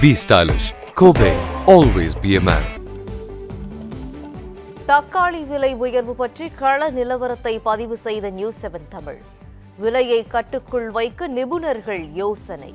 Be stylish. Kobe. Always be a man. தக்காளி விலை உயர்வு பற்றி கள நிலவரத்தை பதிவு செய்த நியூஸ் செவன் தமிழ் விலையை கட்டுக்குள் வைக்க நிபுணர்கள் யோசனை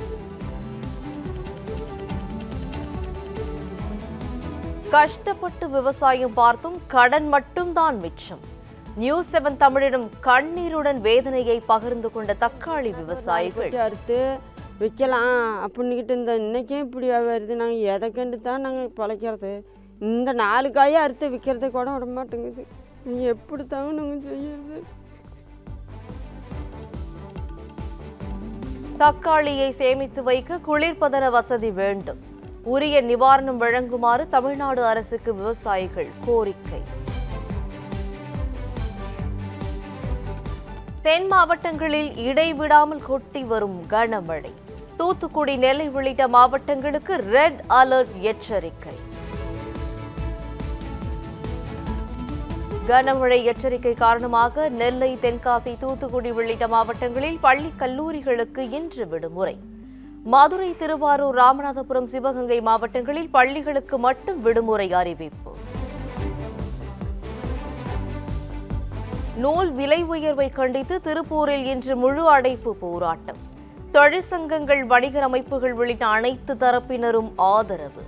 கஷ்டப்பட்டு விவசாயம் பார்த்தும் கடன் மட்டும்தான் மிச்சம் நியூஸ் செவன் தமிழிடம் கண்ணீருடன் வேதனையை பகிர்ந்து கொண்ட தக்காளி விவசாயிகள் வெட்டி அறுத்து விற்கலாம் அப்படின்னுக்கிட்டு இந்த இன்னைக்கே இப்படி வருது நாங்கள் எதை கண்டு தான் நாங்கள் பிழைக்கிறது இந்த நாலு காயை அறுத்து விற்கிறது கூட விட மாட்டேங்குது நீங்கள் எப்படி தாங்க நாங்கள் செய்யறது தக்காளியை சேமித்து வைக்க குளிர்பதன வசதி வேண்டும் உரிய நிவாரணம் வழங்குமாறு தமிழ்நாடு அரசுக்கு விவசாயிகள் கோரிக்கை தென் மாவட்டங்களில் இடைவிடாமல் கொட்டி வரும் கனமழை தூத்துக்குடி நெல்லை உள்ளிட்ட மாவட்டங்களுக்கு ரெட் அலர்ட் எச்சரிக்கை கனமழை எச்சரிக்கை காரணமாக நெல்லை தென்காசி தூத்துக்குடி உள்ளிட்ட மாவட்டங்களில் பள்ளி கல்லூரிகளுக்கு இன்று விடுமுறை மதுரை திருவாரூர் ராமநாதபுரம் சிவகங்கை மாவட்டங்களில் பள்ளிகளுக்கு மட்டும் விடுமுறை அறிவிப்பு நூல் விலை உயர்வை கண்டித்து திருப்பூரில் இன்று முழு அடைப்பு போராட்டம் தொழிற்சங்கங்கள் வணிகர் அமைப்புகள் உள்ளிட்ட அனைத்து தரப்பினரும் ஆதரவு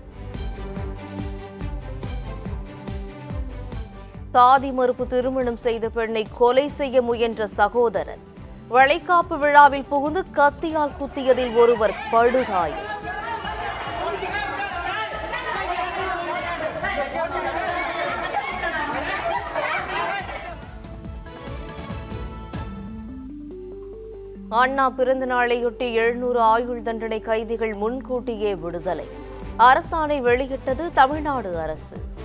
சாதி மறுப்பு திருமணம் செய்த பெண்ணை கொலை செய்ய முயன்ற சகோதரன் வளைகாப்பு விழாவில் புகுந்து கத்தியால் குத்தியதில் ஒருவர் படுகாயம் அண்ணா பிறந்த நாளையொட்டி எழுநூறு ஆயுள் தண்டனை கைதிகள் முன்கூட்டியே விடுதலை அரசாணை வெளியிட்டது தமிழ்நாடு அரசு